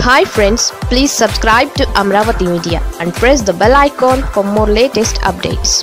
hi friends please subscribe to Amaravati media and press the bell icon for more latest updates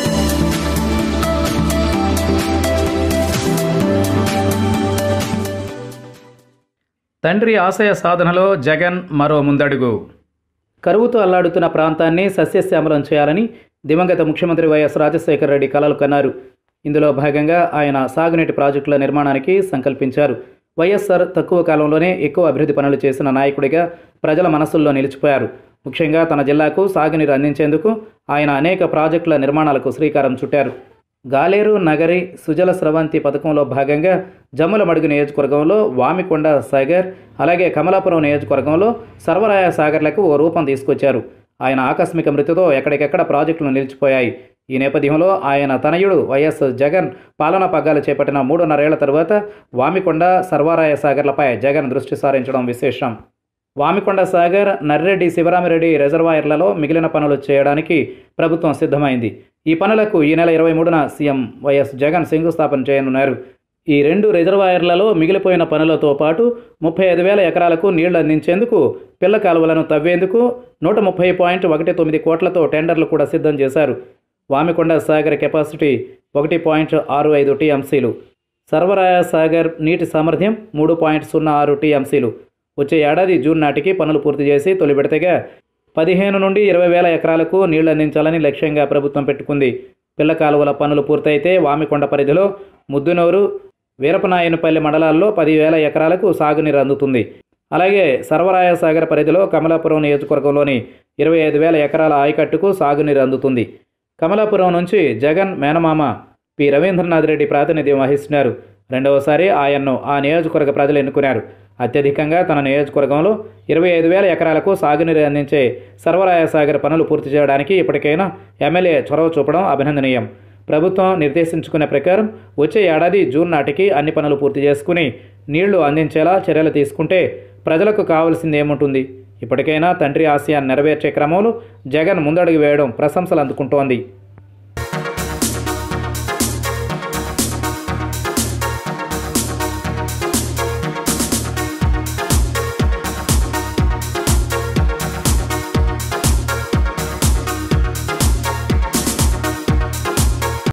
తండ్రి ఆశయ సాధనలో జగన్ మరో ముందడుగు కరువుతో అల్లాడుతున్న ప్రాంతాన్ని సస్యశ్యామలం చేయాలని దివంగత ముఖ్యమంత్రి వైఎస్ రాజశేఖర రెడ్డి కలలు కన్నారు ఇందులో భాగంగా ఆయన సాగునీటి ప్రాజెక్టుల నిర్మాణానికి సంకల్పించారు వైఎస్ఆర్ తక్కువ కాలంలోనే ఎక్కువ అభివృద్ధి పనులు చేసిన నాయకుడిగా ప్రజల మనసుల్లో నిలిచిపోయారు ముఖ్యంగా తన జిల్లాకు సాగునీరు అందించేందుకు ఆయన అనేక ప్రాజెక్టుల నిర్మాణాలకు శ్రీకారం చుట్టారు గాలేరు నగరి సుజల స్రవంతి పథకంలో భాగంగా జమ్ములమడుగు నియోజకవర్గంలో వామికొండ సాగర్ అలాగే కమలాపురం నియోజకవర్గంలో సర్వరాయ సాగర్లకు ఓ రూపం తీసుకొచ్చారు ఆయన ఆకస్మిక మృతితో ఎక్కడికెక్కడ ప్రాజెక్టులు నిలిచిపోయాయి ఈ నేపథ్యంలో ఆయన తనయుడు వైఎస్ జగన్ పాలనా పగ్గాలు చేపట్టిన మూడున్నరేళ్ల తరువాత వామికొండ సర్వరాయ సాగర్లపై జగన్ దృష్టి సారించడం విశేషం వామికొండ సాగర్ నర్రెడ్డి శివరామిరెడ్డి రిజర్వాయర్లలో మిగిలిన పనులు చేయడానికి ప్రభుత్వం సిద్ధమైంది ఈ పనులకు ఈ నెల ఇరవై మూడున సీఎం వైఎస్ జగన్ శంకుస్థాపన చేయనున్నారు ఈ రెండు రిజర్వాయర్లలో మిగిలిపోయిన పనులతో పాటు ముప్పై ఐదు వేల ఎకరాలకు నీళ్లు అందించేందుకు పిల్ల కాలువలను తవ్వేందుకు నూట ముప్పై పాయింట్ ఒకటి తొమ్మిది కోట్లతో టెండర్లు కూడా సిద్ధం చేశారు వామికొండ సాగర్ కెపాసిటీ ఒకటి పాయింట్ ఆరు ఐదు టీఎంసీలు సర్వరాయ సాగర్ నీటి సామర్థ్యం మూడు పాయింట్ సున్నా ఆరు టీఎంసీలు వచ్చే ఏడాది జూన్ నాటికి పనులు పూర్తి చేసి తొలి విడతగా పదిహేను నుండి ఇరవై వేల ఎకరాలకు నీళ్లు అందించాలని లక్ష్యంగా ప్రభుత్వం పెట్టుకుంది పిల్ల కాలువల పనులు పూర్తయితే వామికొండ పరిధిలో ముద్దునూరు వీరపనాయనపల్లి మండలాల్లో పదివేల ఎకరాలకు సాగునీరు అందుతుంది అలాగే సర్వరాయ సాగర్ పరిధిలో కమలాపురం నియోజకవర్గంలోని ఇరవై ఐదు వేల ఎకరాల ఆయకట్టుకు సాగునీరు అందుతుంది కమలాపురం నుంచి జగన్ మేనమామ పి రవీంద్రనాథ్ రెడ్డి ప్రాతినిధ్యం వహిస్తున్నారు రెండవసారి ఆయన్ను ఆ నియోజకవర్గ ప్రజలు ఎన్నుకున్నారు అత్యధికంగా తన నియోజకవర్గంలో ఇరవై ఐదు వేల ఎకరాలకు సాగునీరు అందించే సర్వరాయ సాగర్ పనులు పూర్తి చేయడానికి ఇప్పటికైనా ఎమ్మెల్యే చొరవ చూపడం అభినందనీయం ప్రభుత్వం నిర్దేశించుకునే ప్రకారం వచ్చే ఏడాది జూన్ నాటికి అన్ని పనులు పూర్తి చేసుకుని నీళ్లు అందించేలా చర్యలు తీసుకుంటే ప్రజలకు కావాల్సింది ఏముంటుంది ఇప్పటికైనా తండ్రి ఆశయాన్ని నెరవేర్చే క్రమంలో జగన్ ముందడుగు వేయడం ప్రశంసలు అందుకుంటోంది